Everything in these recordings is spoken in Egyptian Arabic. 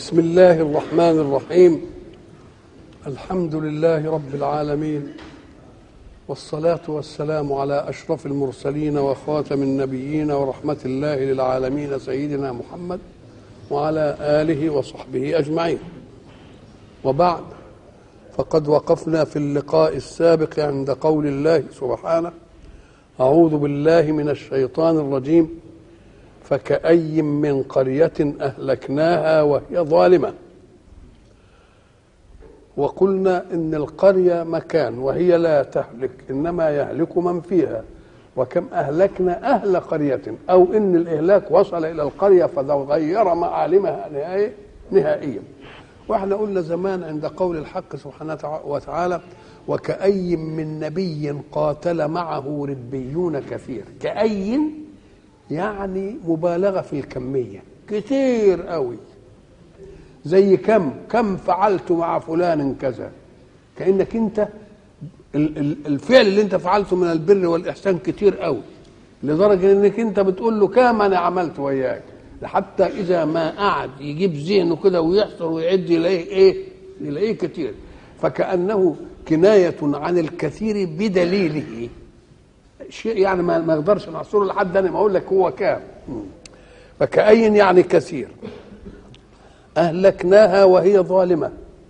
بسم الله الرحمن الرحيم الحمد لله رب العالمين والصلاة والسلام على أشرف المرسلين وخاتم النبيين ورحمة الله للعالمين سيدنا محمد وعلى آله وصحبه أجمعين وبعد فقد وقفنا في اللقاء السابق عند قول الله سبحانه أعوذ بالله من الشيطان الرجيم فكأي من قرية أهلكناها وهي ظالمة وقلنا إن القرية مكان وهي لا تهلك إنما يهلك من فيها وكم أهلكنا أهل قرية أو إن الإهلاك وصل إلى القرية فغير معالمها نهائيا نهائيا واحنا قلنا زمان عند قول الحق سبحانه وتعالى وكأي من نبي قاتل معه ربيون كثير كأي يعني مبالغة في الكمية كتير قوي زي كم كم فعلت مع فلان كذا كأنك انت الفعل اللي انت فعلته من البر والإحسان كتير قوي لدرجة انك انت بتقول له كم انا عملت وياك حتى اذا ما قعد يجيب ذهنه كده ويحصر ويعد يلاقيه ايه يلاقيه كتير فكأنه كناية عن الكثير بدليله شيء يعني ما ما اقدرش نحصره لحد انا ما اقول لك هو كام فكأين يعني كثير أهلكناها وهي ظالمة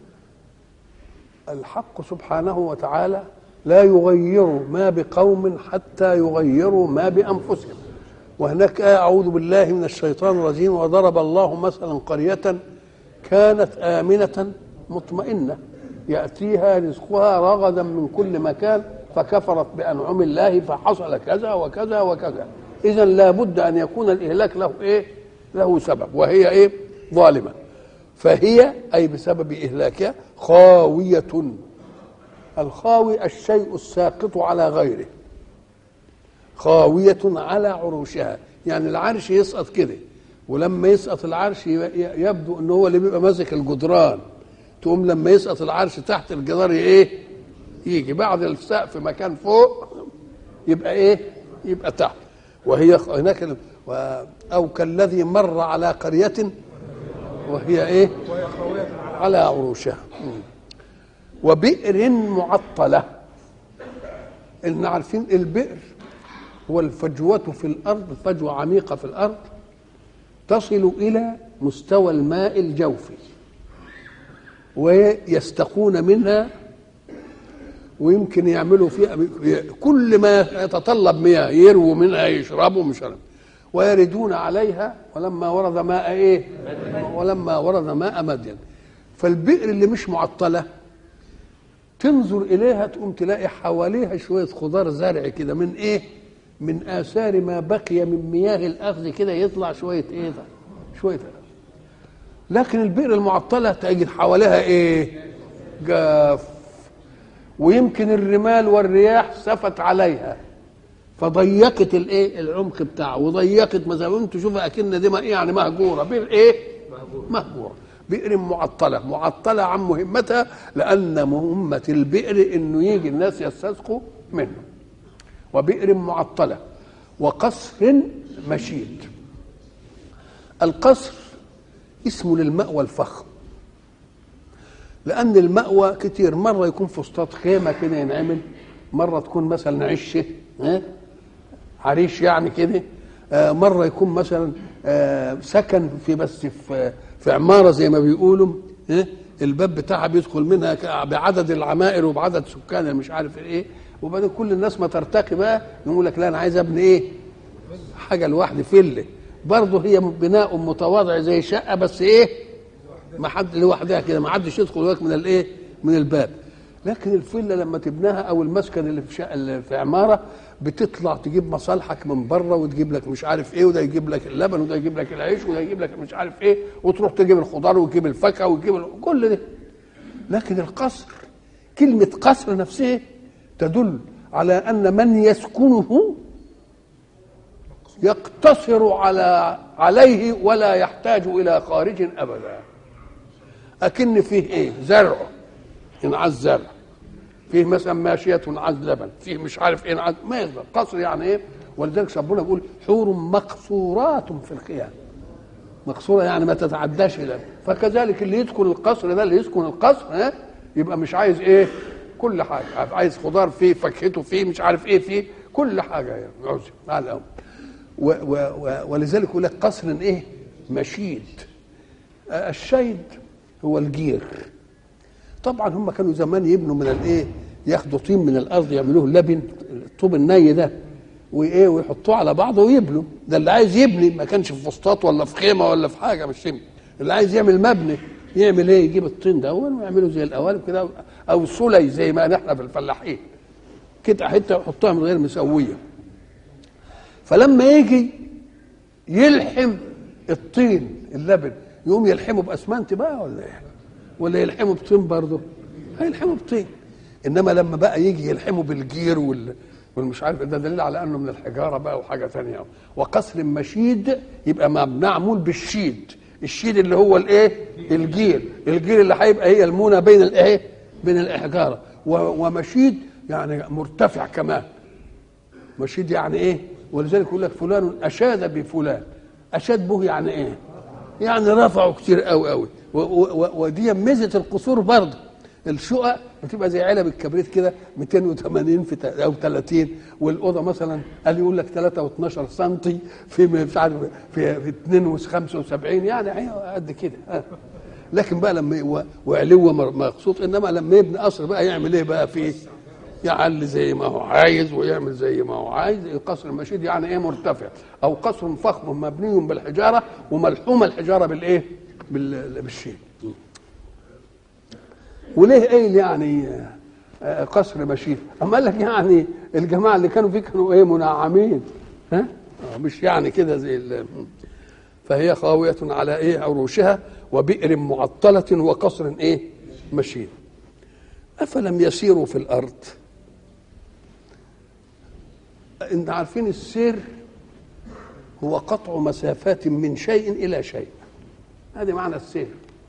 الحق سبحانه وتعالى لا يغير ما بقوم حتى يغيروا ما بأنفسهم وهناك آية أعوذ بالله من الشيطان الرجيم وضرب الله مثلا قرية كانت آمنة مطمئنة يأتيها رزقها رغدا من كل مكان فكفرت بأنعم الله فحصل كذا وكذا وكذا إذا لابد أن يكون الإهلاك له إيه له سبب وهي إيه ظالمة فهي أي بسبب إهلاكها خاوية الخاوي الشيء الساقط على غيره خاوية على عروشها يعني العرش يسقط كده ولما يسقط العرش يبدو ان هو اللي بيبقى ماسك الجدران تقوم لما يسقط العرش تحت الجدار ايه يجي بعد السقف مكان فوق يبقى ايه يبقى تحت وهي هناك او كالذي مر على قرية وهي ايه على عروشها وبئر معطلة إن عارفين البئر هو الفجوة في الأرض فجوة عميقة في الأرض تصل إلى مستوى الماء الجوفي ويستقون منها ويمكن يعملوا فيها كل ما يتطلب مياه يرووا منها يشربوا مش عارف ويردون عليها ولما ورد ماء ايه ولما ورد ماء مدين فالبئر اللي مش معطله تنظر اليها تقوم تلاقي حواليها شويه خضار زرع كده من ايه من اثار ما بقي من مياه الاخذ كده يطلع شويه ايه ده شويه لكن البئر المعطله تجد حواليها ايه جاف ويمكن الرمال والرياح سفت عليها فضيقت الايه العمق بتاعه وضيقت مثلا انتوا شوفوا اكن دي يعني مهجوره بئر ايه مهجوره بئر معطله معطله عن مهمتها لان مهمه البئر انه يجي الناس يستسقوا منه وبئر معطله وقصر مشيد القصر اسمه للمأوى الفخم لأن المأوى كتير مرة يكون فسطاط خيمة كده ينعمل مرة تكون مثلا عشة ها عريش يعني كده آه مرة يكون مثلا آه سكن في بس في في عمارة زي ما بيقولوا ها الباب بتاعها بيدخل منها بعدد العمائر وبعدد سكان مش عارف ايه وبعدين كل الناس ما ترتقي بقى يقول لك لا انا عايز ابني ايه حاجه لوحدي فيله برضه هي بناء متواضع زي شقه بس ايه ما حد لوحدها كده ما حدش يدخل لك من الايه من الباب لكن الفيلا لما تبناها او المسكن اللي في شقة اللي في عماره بتطلع تجيب مصالحك من بره وتجيب لك مش عارف ايه وده يجيب لك اللبن وده يجيب لك العيش وده يجيب لك مش عارف ايه وتروح تجيب الخضار وتجيب الفاكهه وتجيب كل ده لكن القصر كلمه قصر نفسها تدل على ان من يسكنه يقتصر على عليه ولا يحتاج الى خارج ابدا اكن فيه ايه زرع ينعز زرع فيه مثلا ماشية عز لبن فيه مش عارف ايه عز ما يقدر قصر يعني ايه ولذلك ربنا بيقول حور مقصورات في الخيام مقصوره يعني ما تتعداش الى فكذلك اللي يدخل القصر ده اللي يسكن القصر ها يبقى مش عايز ايه كل حاجه عايز خضار فيه فاكهته فيه مش عارف ايه فيه كل حاجه يعني عاوز على الأول. و و و ولذلك يقول لك قصر ايه مشيد آه، الشيد هو الجير طبعا هم كانوا زمان يبنوا من الايه ياخدوا طين من الارض يعملوه لبن الطوب الني ده وايه ويحطوه على بعضه ويبنوا ده اللي عايز يبني ما كانش في فسطاط ولا في خيمه ولا في حاجه مش يبني اللي عايز يعمل مبنى يعمل ايه يجيب الطين ده ويعمله زي القوالب كده او سلي زي ما احنا في الفلاحين كده حته يحطها من غير مسويه فلما يجي يلحم الطين اللبن يقوم يلحمه باسمنت بقى ولا ايه ولا يلحمه بطين برضه هيلحمه بطين انما لما بقى يجي يلحمه بالجير وال والمش عارف ده دليل على انه من الحجاره بقى وحاجه ثانيه وقصر مشيد يبقى معمول بالشيد الشيد اللي هو الايه الجير الجير اللي هيبقى هي المونه بين الايه بين الاحجاره و- ومشيد يعني مرتفع كمان مشيد يعني ايه ولذلك يقول لك فلان اشاد بفلان اشاد به يعني ايه يعني رفعوا كتير قوي قوي و- و- ودي ميزه القصور برضه الشقق بتبقى زي علب الكبريت كده 280 في تا- او 30 والاوضه مثلا قال يقول لك 3 و12 سم في مش عارف في في 2 75 يعني هي قد كده ها. لكن بقى لما ي- و- وعلو مر- مقصود انما لما يبني قصر بقى يعمل ايه بقى فيه يعلي زي ما هو عايز ويعمل زي ما هو عايز القصر المشيد يعني ايه مرتفع او قصر فخم مبني بالحجاره وملحومه الحجاره بالايه بال- بالشيء وليه قايل يعني آه، قصر مشيد اما قال لك يعني الجماعه اللي كانوا فيه كانوا ايه منعمين ها آه، مش يعني كده زي ال- فهي خاويه على ايه عروشها وبئر معطله وقصر ايه مشيد افلم يسيروا في الارض انت عارفين السير هو قطع مسافات من شيء الى شيء هذه معنى السير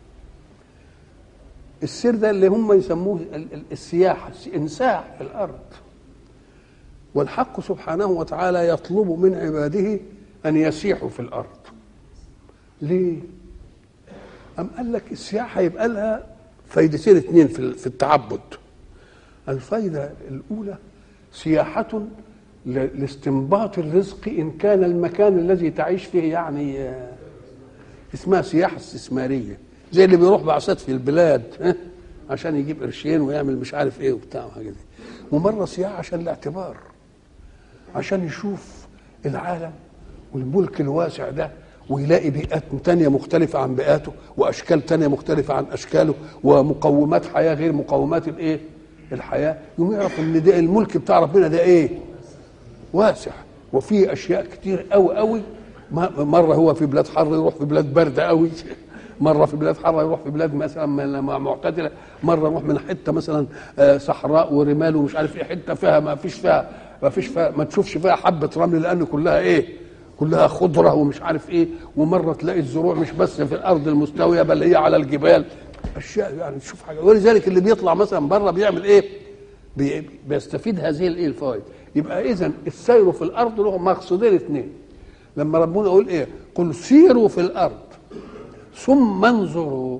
السير ده اللي هم يسموه ال- ال- السياحه انساح في الارض والحق سبحانه وتعالى يطلب من عباده ان يسيحوا في الارض ليه أم قال لك السياحه يبقى لها فايدتين اثنين في ال- في التعبد الفايده الاولى سياحه ل- لاستنباط الرزق ان كان المكان الذي تعيش فيه يعني آه، اسمها سياحه استثماريه زي اللي بيروح بعثات في البلاد ها؟ عشان يجيب قرشين ويعمل مش عارف ايه وبتاع وحاجه دي ومره سياحه عشان الاعتبار عشان يشوف العالم والملك الواسع ده ويلاقي بيئات تانية مختلفة عن بيئاته وأشكال تانية مختلفة عن أشكاله ومقومات حياة غير مقومات الإيه؟ الحياة يقوم يعرف إن ده الملك بتاع ربنا ده إيه؟ واسع وفي أشياء كتير أوي أوي ما- مرة هو في بلاد حر يروح في بلاد باردة أوي مرة في بلاد حارة يروح في بلاد مثلا من- معتدلة مرة يروح من حتة مثلا آه، صحراء ورمال ومش عارف ايه حتة فيها ما فيش فيها ما فيش فيها ما تشوفش فيها حبة رمل لأن كلها ايه كلها خضرة ومش عارف ايه ومرة تلاقي الزروع مش بس في الأرض المستوية بل هي على الجبال أشياء يعني تشوف حاجة ولذلك اللي بيطلع مثلا بره بيعمل ايه بي- بيستفيد هذه الايه الفوائد يبقى اذا السير في الارض له مقصودين اثنين لما ربنا يقول ايه قل سيروا في الارض ثم انظروا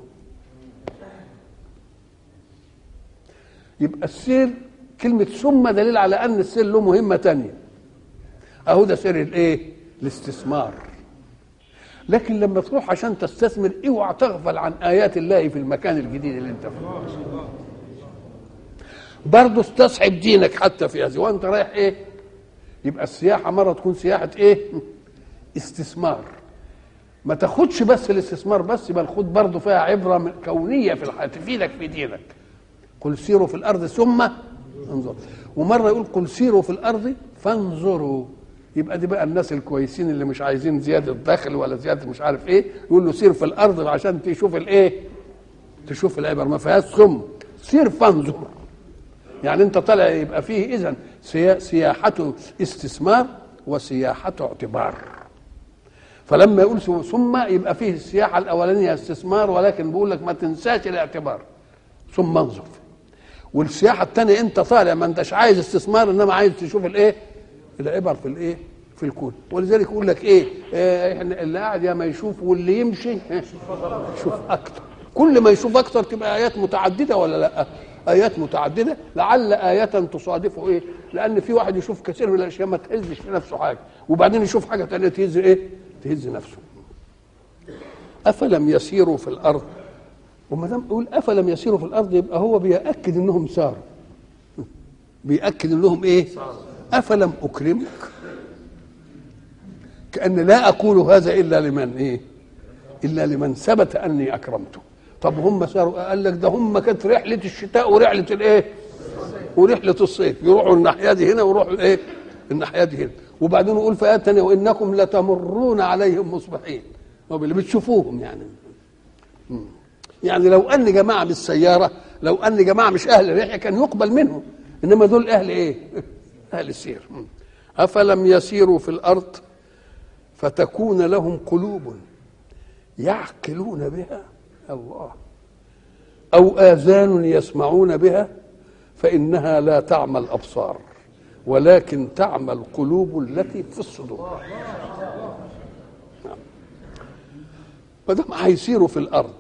يبقى السير كلمة ثم دليل على أن السير له مهمة تانية أهو ده سير الإيه؟ الاستثمار لكن لما تروح عشان تستثمر اوعى تغفل عن آيات الله في المكان الجديد اللي أنت فيه برضه استصحب دينك حتى في هذه وأنت رايح إيه؟ يبقى السياحة مرة تكون سياحة إيه؟ استثمار ما تاخدش بس الاستثمار بس بل خد برضه فيها عبره من- كونيه في الحياه تفيدك في دينك قل سيروا في الارض ثم انظروا ومره يقول قل سيروا في الارض فانظروا يبقى دي بقى الناس الكويسين اللي مش عايزين زياده دخل ولا زياده مش عارف ايه يقول له سير في الارض عشان تشوف الايه تشوف العبر ما فيهاش ثم سير فانظر يعني انت طالع يبقى فيه اذا سيا- سياحه استثمار وسياحه اعتبار فلما يقول سو- ثم يبقى فيه السياحه الاولانيه استثمار ولكن بيقول لك ما تنساش الاعتبار ثم انظر والسياحه الثانيه انت طالع ما انتش عايز استثمار انما عايز تشوف الايه العبر في الايه في الكون ولذلك يقول لك ايه آه، احنا اللي قاعد يا ما يشوف واللي يمشي آه، يشوف اكتر كل ما يشوف اكتر تبقى ايات متعدده ولا لا ايات متعدده لعل ايه تصادفه ايه لان في واحد يشوف كثير من الاشياء ما تهزش في نفسه حاجه وبعدين يشوف حاجه ثانيه تهز ايه تهز نفسه افلم يسيروا في الارض وما دام يقول افلم يسيروا في الارض يبقى هو بياكد انهم ساروا بياكد انهم ايه افلم اكرمك كان لا اقول هذا الا لمن ايه الا لمن ثبت اني اكرمته طب هم ساروا قال لك ده هم كانت رحله الشتاء ورحله الايه ورحله الصيف يروحوا الناحيه دي هنا ويروحوا الايه الناحيه دي هنا وبعدين يقول في ايه ثانيه وانكم لتمرون عليهم مصبحين هو اللي بتشوفوهم يعني مم. يعني لو ان جماعه بالسياره لو ان جماعه مش اهل رحله كان يقبل منهم انما دول اهل ايه اهل السير مم. افلم يسيروا في الارض فتكون لهم قلوب يعقلون بها الله او اذان يسمعون بها فانها لا تعمى الابصار ولكن تعمى القلوب التي في الصدور نعم. ما دام هيسيروا في الارض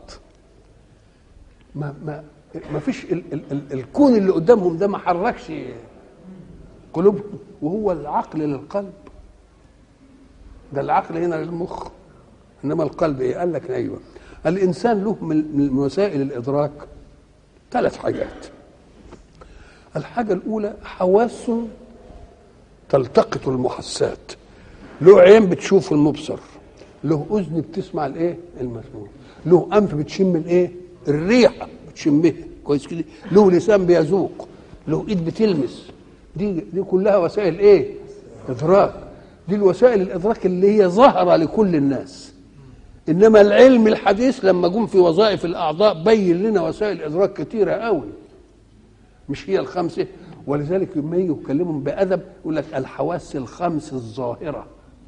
ما ما ما فيش ال ال ال الكون اللي قدامهم ده ما حركش قلوبهم وهو العقل للقلب ده العقل هنا للمخ انما القلب ايه قال لك ايوه الانسان له من وسائل الادراك ثلاث حاجات الحاجه الاولى حواس تلتقط المحسات له عين بتشوف المبصر له اذن بتسمع الايه المسموع له انف بتشم الايه الريحه بتشمها كويس كده له لسان بيذوق له ايد بتلمس دي دي كلها وسائل ايه ادراك دي الوسائل الادراك اللي هي ظاهره لكل الناس انما العلم الحديث لما جم في وظائف الاعضاء بين لنا وسائل ادراك كتيره قوي مش هي الخمسه ولذلك لما يجوا يكلمهم بادب يقول لك الحواس الخمس الظاهره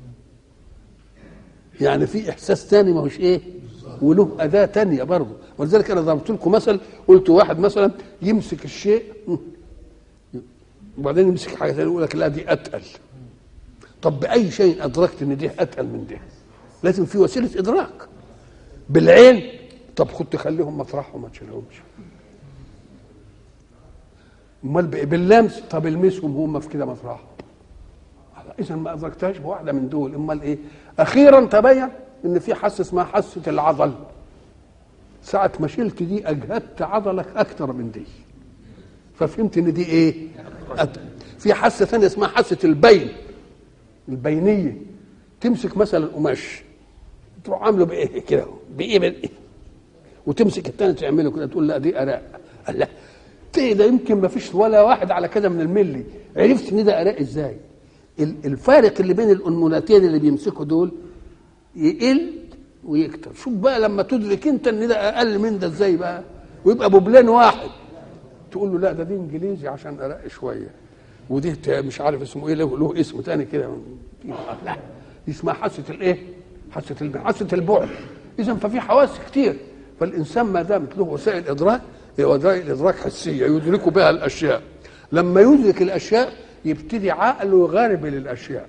يعني في احساس تاني ما هوش ايه وله اداه تانية برضه ولذلك انا ضربت لكم مثل قلت واحد مثلا يمسك الشيء وبعدين يمسك حاجه ثانيه يقول لك لا دي اتقل طب باي شيء ادركت ان دي اتقل من دي لازم في وسيله ادراك بالعين طب خد تخليهم مطرحهم ما تشيلهمش امال باللمس طب المسهم هم في كده مطرحهم اذا ما ادركتهاش بواحده من دول امال ايه اخيرا تبين ان في حاسه اسمها حاسه العضل ساعة ما شلت دي أجهدت عضلك أكتر من دي ففهمت إن دي إيه؟ أت... في حاسة ثانية اسمها حاسة البين البينية تمسك مثلا قماش تروح عامله بإيه كده بإيه بإيه وتمسك الثاني تعمله كده تقول لا دي أراء قال لا ايه ده يمكن ما فيش ولا واحد على كده من الملي عرفت ان ده اراء ازاي الفارق اللي بين الانمولتين اللي بيمسكوا دول يقل ويكتر شوف بقى لما تدرك انت ان ده اقل من ده ازاي بقى ويبقى بوبلين واحد تقول له لا ده دي انجليزي عشان ارق شويه ودي مش عارف اسمه ايه له, له اسم تاني كده لا دي اسمها حاسه الايه؟ حاسه حاسه البعد اذا ففي حواس كتير فالانسان ما دامت له وسائل ادراك هي وسائل ادراك حسيه يدرك بها الاشياء لما يدرك الاشياء يبتدي عقله يغارب للاشياء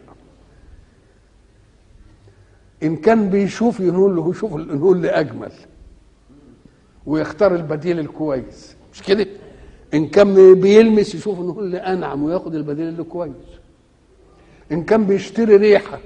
ان كان بيشوف يقول له شوف نقول لي اجمل ويختار البديل الكويس مش كده ان كان بيلمس يشوف نقول لي انعم وياخد البديل اللي كويس ان كان بيشتري ريحه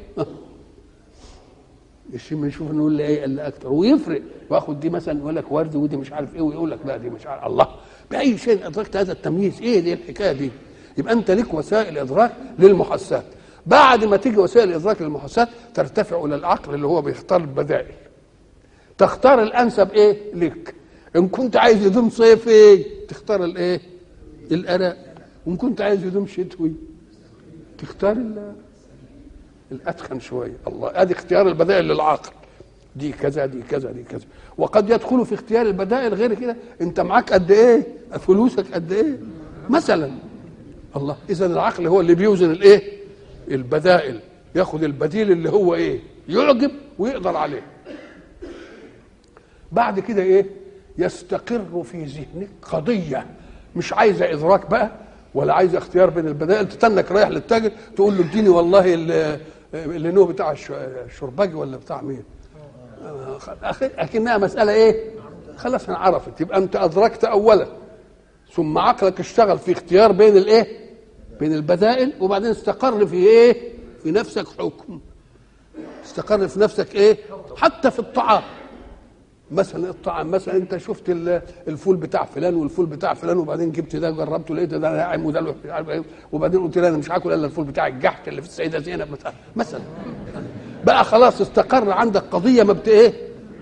الشم يشوف نقول لي ايه اللي اكتر ويفرق واخد دي مثلا يقول لك ورد ودي مش عارف ايه ويقول لك لا دي مش عارف الله باي شيء ادركت هذا التمييز ايه دي الحكايه دي يبقى انت ليك وسائل ادراك للمحسات بعد ما تيجي وسائل الادراك للمحسات ترتفع الى العقل اللي هو بيختار البدائل تختار الانسب ايه لك ان كنت عايز هدوم صيفي تختار الايه الاراء وان كنت عايز هدوم شتوي تختار الاتخن شويه الله ادي اختيار البدائل للعقل دي كذا دي كذا دي كذا وقد يدخل في اختيار البدائل غير كده انت معاك قد ايه فلوسك قد ايه مثلا الله اذا العقل هو اللي بيوزن الايه البدائل ياخذ البديل اللي هو ايه يعجب ويقدر عليه بعد كده ايه يستقر في ذهنك قضيه مش عايزه ادراك بقى ولا عايزه اختيار بين البدائل تتنك رايح للتاجر تقول له اديني والله اللي هو بتاع الش- الشربجي ولا بتاع مين آه، أخي- اكنها مساله ايه خلاص انعرفت يبقى انت ادركت اولا ثم عقلك اشتغل في اختيار بين الايه بين البدائل وبعدين استقر في ايه في نفسك حكم استقر في نفسك ايه حتى في الطعام مثلا الطعام مثلا انت شفت ال- الفول بتاع فلان والفول بتاع فلان وبعدين جبت ده جربته لقيت ده ناعم وده له- مش عارف ايه وبعدين قلت لا انا مش هاكل الا الفول بتاع الجحش اللي في السيده زينب مثلا مثلا بقى خلاص استقر عندك قضيه ما بت ايه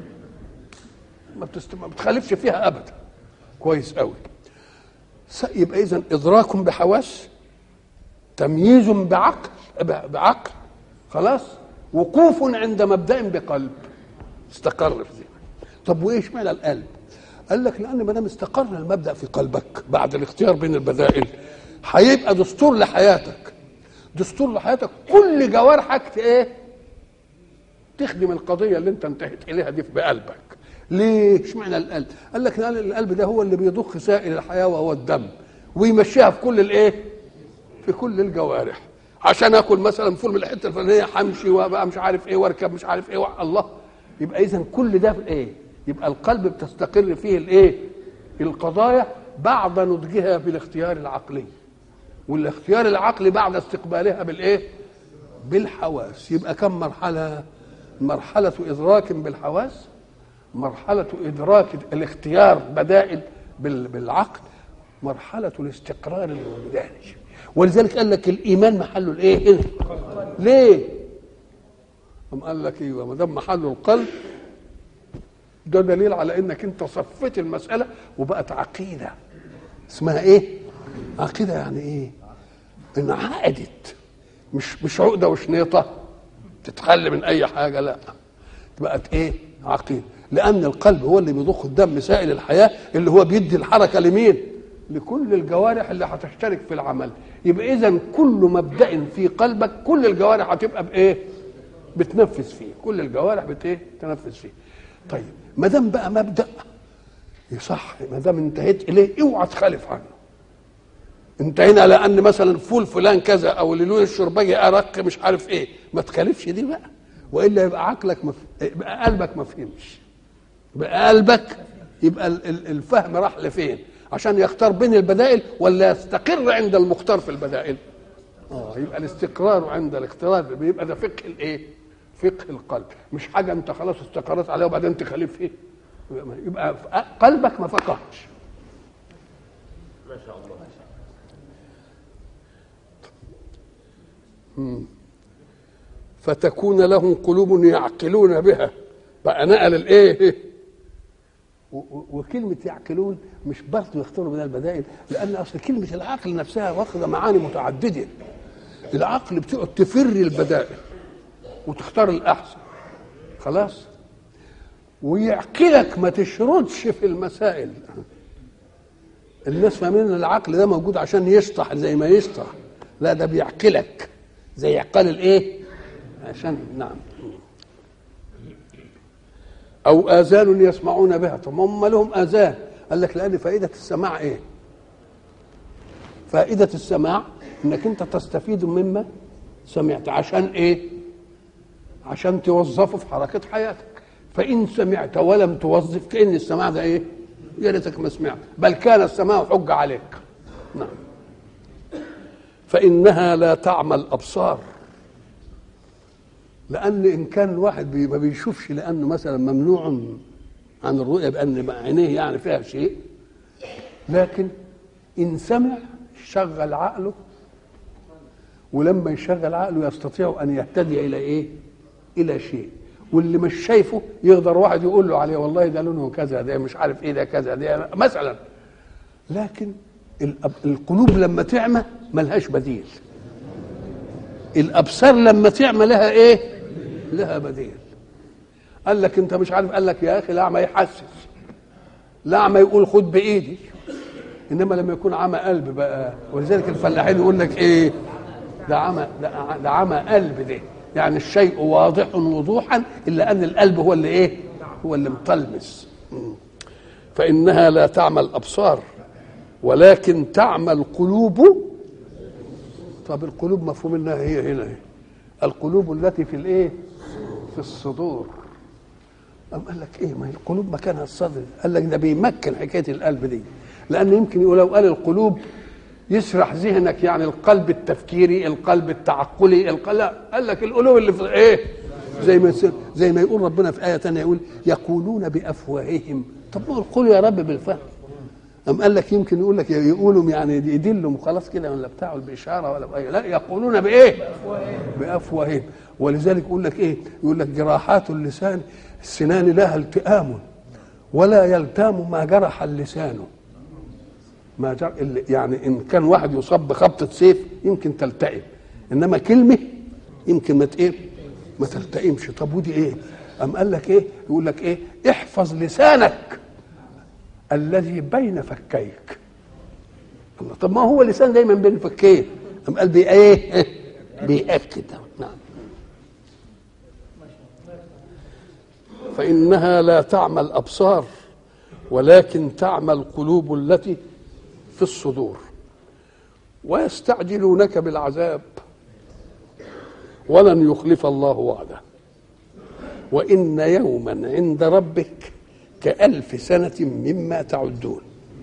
ما, بتست... ما بتخالفش فيها ابدا كويس قوي س- يبقى اذا ادراك بحواس تمييز بعقل ب- بعقل خلاص وقوف عند مبدا بقلب استقر في ذهنك طب وايش معنى القلب قال لك لان ما دام استقر المبدا في قلبك بعد الاختيار بين البدائل هيبقى دستور لحياتك دستور لحياتك كل جوارحك ت- ايه تخدم القضيه اللي انت انتهيت اليها دي بقلبك ليه اشمعنى القلب قال لك لان القلب ده هو اللي بيضخ سائل الحياه وهو الدم ويمشيها في كل الايه في كل الجوارح عشان اكل مثلا فول من الحته الفلانيه همشي وابقى مش عارف ايه واركب مش عارف ايه و... الله يبقى اذا كل ده في ايه يبقى القلب بتستقر فيه الايه القضايا بعد نضجها بالاختيار العقلي والاختيار العقلي بعد استقبالها بالايه بالحواس يبقى كم مرحله مرحله ادراك بالحواس مرحله ادراك الاختيار بدائل بال- بالعقل مرحله الاستقرار الوجداني ولذلك قال لك الايمان محله الايه هنا ليه أم قال لك ايوه ما دام محله القلب ده دليل على انك انت صفيت المساله وبقت عقيده اسمها ايه عقيده يعني ايه انعقدت مش مش عقده وشنيطه تتحل من اي حاجه لا بقت ايه عقيده لان القلب هو اللي بيضخ الدم سائل الحياه اللي هو بيدي الحركه لمين لكل الجوارح اللي هتشترك في العمل يبقى اذا كل مبدا في قلبك كل الجوارح هتبقى بايه بتنفذ فيه كل الجوارح بت ايه تنفذ فيه طيب ما دام بقى مبدا يصح ما دام انتهيت اليه اوعى تخالف عنه انتهينا لان مثلا فول فلان كذا او اللون الشربجي ارق مش عارف ايه ما تخالفش دي بقى والا يبقى عقلك مف... يبقى قلبك ما فهمش يبقى قلبك يبقى ال- ال- الفهم راح لفين عشان يختار بين البدائل ولا يستقر عند المختار في البدائل اه يبقى الاستقرار عند الاختيار بيبقى ده فقه الايه فقه القلب مش حاجه انت خلاص استقرت عليها وبعدين تخالف فيه يبقى- يبقى قلبك ما فقهش فتكون لهم قلوب يعقلون بها بقى نقل الايه و- و- وكلمة يعقلون مش برضه يختاروا من البدائل لأن أصل كلمة العقل نفسها واخدة معاني متعددة العقل بتقعد تفر البدائل وتختار الأحسن خلاص ويعقلك ما تشردش في المسائل الناس فاهمين ان العقل ده موجود عشان يشطح زي ما يشطح لا ده بيعقلك زي عقال الايه عشان نعم او اذان يسمعون بها طب هم لهم اذان قال لك لان فائده السماع ايه فائده السماع انك انت تستفيد مما سمعت عشان ايه عشان توظفه في حركه حياتك فان سمعت ولم توظف كان السماع ده ايه يا ريتك ما سمعت بل كان السماع حجه عليك نعم فانها لا تعمى الابصار لان ان كان الواحد بي- ما بيشوفش لانه مثلا ممنوع عن الرؤيه بان عينيه يعني فيها شيء لكن ان سمع شغل عقله ولما يشغل عقله يستطيع ان يهتدي الى ايه؟ الى شيء واللي مش شايفه يقدر واحد يقول له عليه والله ده لونه كذا ده مش عارف ايه ده كذا ده مثلا لكن الأب- القلوب لما تعمى ملهاش بديل الابصار لما تعمى لها ايه لها بديل قال لك انت مش عارف قال لك يا اخي الاعمى يحسس الاعمى يقول خد بايدي انما لما يكون عمى قلب بقى ولذلك الفلاحين يقول لك ايه ده عمى ده, ده عمى قلب ده يعني الشيء واضح وضوحا الا ان القلب هو اللي ايه هو اللي مطلمس مم. فانها لا تعمى الابصار ولكن تعمى القلوب طب القلوب مفهوم انها هي هنا هي. القلوب التي في الايه في الصدور أم قال لك ايه ما هي القلوب مكانها الصدر قال لك ده بيمكن حكايه القلب دي لان يمكن يقول لو قال القلوب يسرح ذهنك يعني القلب التفكيري القلب التعقلي القلب لا قال لك القلوب اللي في ايه زي ما زي ما يقول ربنا في ايه ثانيه يقول يقولون بافواههم طب ما قولوا يا رب بالفهم أم قال لك يمكن يقول لك يقولوا يعني يدلوا وخلاص كده ولا بتاعوا بإشارة ولا بأي لا يقولون بإيه؟ بأفواههم ولذلك يقول لك إيه؟ يقول لك جراحات اللسان السنان لها التئام ولا يلتام ما جرح اللسان ما جر... يعني إن كان واحد يصاب بخبطة سيف يمكن تلتئم إنما كلمة يمكن ما إيه؟ ما تلتئمش طب ودي إيه؟ أم قال لك إيه؟ يقول لك إيه؟ احفظ لسانك الذي بين فكيك الله طب ما هو اللسان دايما بين فكين أم قال بي ايه بيأكد نعم فإنها لا تعمى الأبصار ولكن تعمى القلوب التي في الصدور ويستعجلونك بالعذاب ولن يخلف الله وعده وإن يوما عند ربك كألف سنة مما تعدون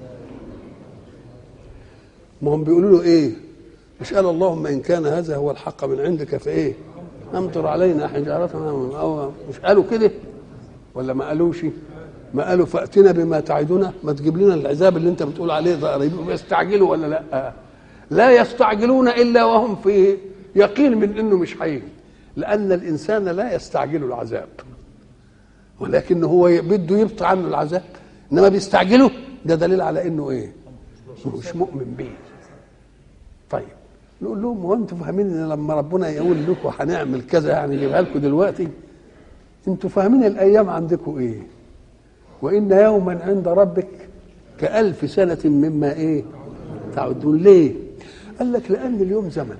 ما هم بيقولوا له ايه مش قال اللهم ان كان هذا هو الحق من عندك فايه امطر علينا حجارة أو مش قالوا كده ولا ما قالوش ما قالوا فاتنا بما تعدنا ما تجيب لنا العذاب اللي انت بتقول عليه ده قريب يستعجلوا ولا لا لا يستعجلون الا وهم في يقين من انه مش هيجي لان الانسان لا يستعجل العذاب ولكن هو بده يبطي عنه العذاب انما بيستعجله ده دليل على انه ايه مش مؤمن بيه طيب نقول لهم هو انتوا فاهمين ان لما ربنا يقول لكم هنعمل كذا يعني يجيبها لكم دلوقتي انتوا فاهمين الايام عندكم ايه وان يوما عند ربك كألف سنة مما ايه تعدون ليه قال لك لأن اليوم زمن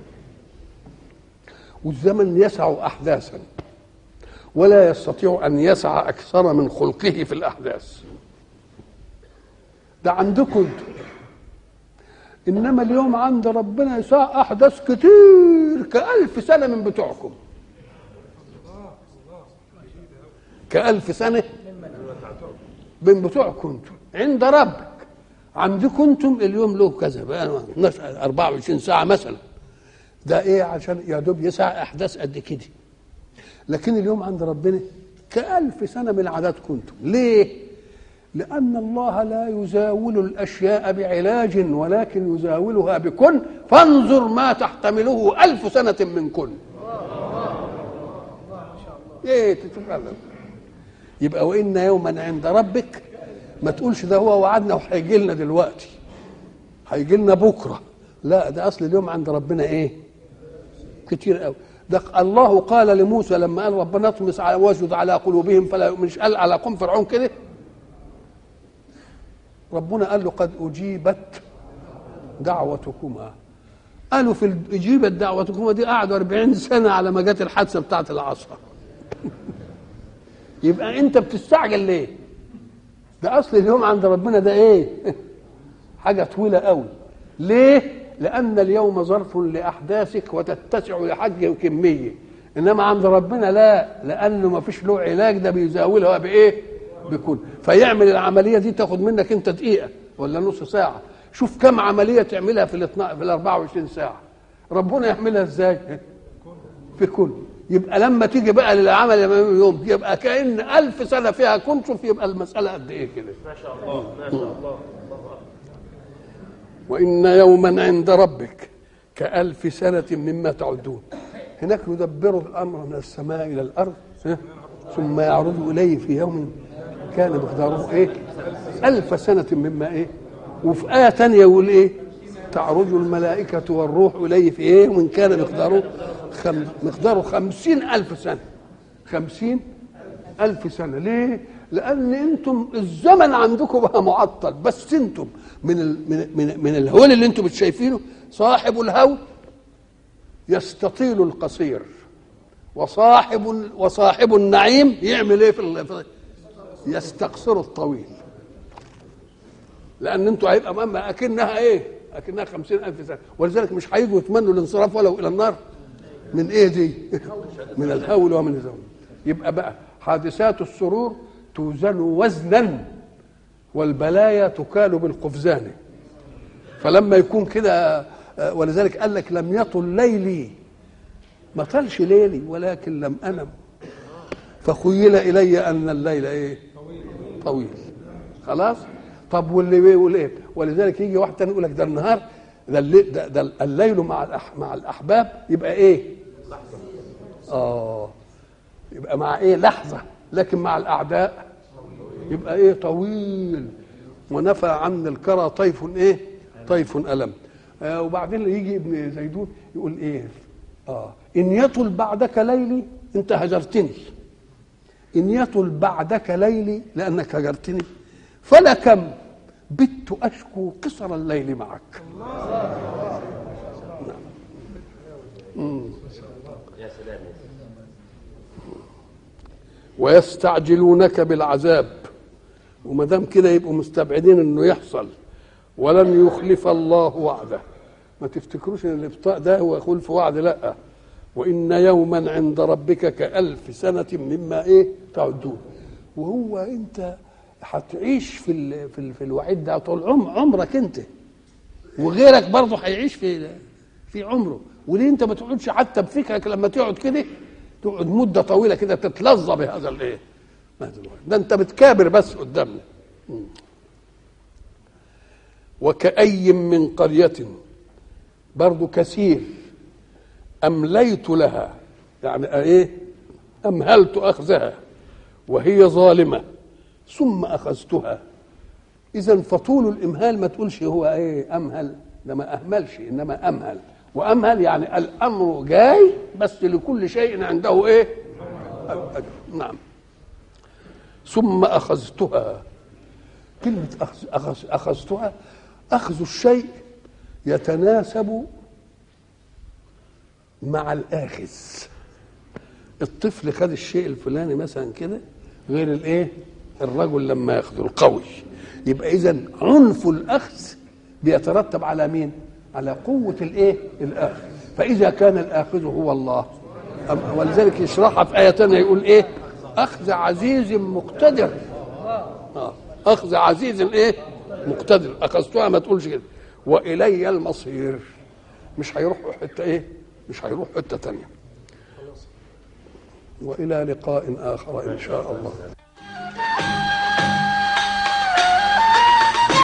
والزمن يسع أحداثا ولا يستطيع أن يسعى أكثر من خلقه في الأحداث ده عندكم انتم إنما اليوم عند ربنا يساء أحداث كتير كألف سنة من بتوعكم كألف سنة من بتوعكم انتم عند ربك عندكم انتم اليوم له كذا بقى 24 ساعة مثلا ده ايه عشان يا دوب يسع احداث قد كده لكن اليوم عند ربنا كألف سنة من عدد كنتم ليه لأن الله لا يزاول الأشياء بعلاج ولكن يزاولها بكن فانظر ما تحتمله ألف سنة من كن ايه تتكلم يبقى وإن يوما عند ربك ما تقولش ده هو وعدنا وهيجي لنا دلوقتي هيجي لنا بكره لا ده اصل اليوم عند ربنا ايه كتير قوي ده الله قال لموسى لما قال ربنا اطمس على واسجد على قلوبهم فلا مش قال على قوم فرعون كده ربنا قال له قد اجيبت دعوتكما قالوا في اجيبت دعوتكما دي قعدوا 40 سنه على ما جت الحادثه بتاعت العصا يبقى انت بتستعجل ليه ده اصل اليوم عند ربنا ده ايه حاجه طويله قوي ليه لان اليوم ظرف لاحداثك وتتسع لحج وكميه انما عند ربنا لا لانه ما فيش له علاج ده بيزاولها بايه بكل فيعمل العمليه دي تاخد منك انت دقيقه ولا نص ساعه شوف كم عمليه تعملها في ال في ال 24 ساعه ربنا يعملها ازاي في كل يبقى لما تيجي بقى للعمل يوم يبقى كأن ألف سنة فيها كن شوف يبقى المسألة قد إيه كده ما شاء الله ما شاء الله وإن يوما عند ربك كألف سنة مما تعدون هناك يدبر الأمر من السماء إلى الأرض ها؟ ثم يعرض إليه في يوم كان مقداره إيه ألف سنة مما إيه وفي آية ثانية يقول إيه تعرج الملائكة والروح إليه في إيه وإن كان مقداره خم... مقداره خمسين ألف سنة خمسين ألف سنة ليه؟ لأن أنتم الزمن عندكم بقى معطل بس أنتم من ال... من من, من الهول اللي أنتم شايفينه صاحب الهول يستطيل القصير وصاحب وصاحب النعيم يعمل ايه في, ال... في يستقصر الطويل لان انتوا هيبقى مهما اكنها ايه اكنها خمسين الف سنه ولذلك مش هيجوا يتمنوا الانصراف ولو الى النار من ايه دي من الهول ومن الزول يبقى بقى حادثات السرور توزن وزنا والبلايا تكال بالقفزان فلما يكون كده آه، ولذلك قال لك لم يطل ليلي ما طالش ليلي ولكن لم انم فخيل الي ان الليل ايه طويل خلاص طب واللي بيقول ايه ولذلك يجي واحد تاني يقول لك ده النهار ده الليل, ده, ده الليل مع الأح مع الاحباب يبقى ايه اه يبقى مع ايه لحظه لكن مع الاعداء يبقى ايه طويل ونفى عن الكرى طيف ايه طيف الم آه وبعدين يجي ابن زيدون يقول ايه اه ان يطل بعدك ليلي انت هجرتني ان يطل بعدك ليلي لانك هجرتني فلكم بت اشكو قصر الليل معك يا سلام ويستعجلونك بالعذاب وما دام كده يبقوا مستبعدين انه يحصل ولن يخلف الله وعده ما تفتكروش ان الابطاء ده هو خلف وعد لا وان يوما عند ربك كالف سنه مما ايه تعدون وهو انت هتعيش في ال في, ال في الوعيد ده طول عم عمرك انت وغيرك برضه هيعيش في في عمره وليه انت ما تقعدش حتى بفكرك لما تقعد كده تقعد مده طويله كده تتلظى بهذا الايه هذا الوعد. ده انت بتكابر بس قدامنا مم. وكأي من قرية برضو كثير أمليت لها يعني إيه أمهلت أخذها وهي ظالمة ثم أخذتها إذا فطول الإمهال ما تقولش هو إيه أمهل ده ما أهملش إنما أمهل وأمهل يعني الأمر جاي بس لكل شيء عنده إيه أجل. نعم ثم أخذتها كلمة أخذ أخذ أخذتها أخذ الشيء يتناسب مع الآخذ الطفل خد الشيء الفلاني مثلا كده غير الايه الرجل لما ياخذه القوي يبقى اذا عنف الاخذ بيترتب على مين على قوه الايه الاخذ فاذا كان الاخذ هو الله أم- ولذلك يشرحها في ايه ثانيه يقول ايه اخذ عزيز مقتدر آه. اخذ عزيز ايه مقتدر اخذتها ما تقولش كده والي المصير مش هيروحوا حته ايه مش هيروح حته ثانيه والى لقاء اخر ان شاء الله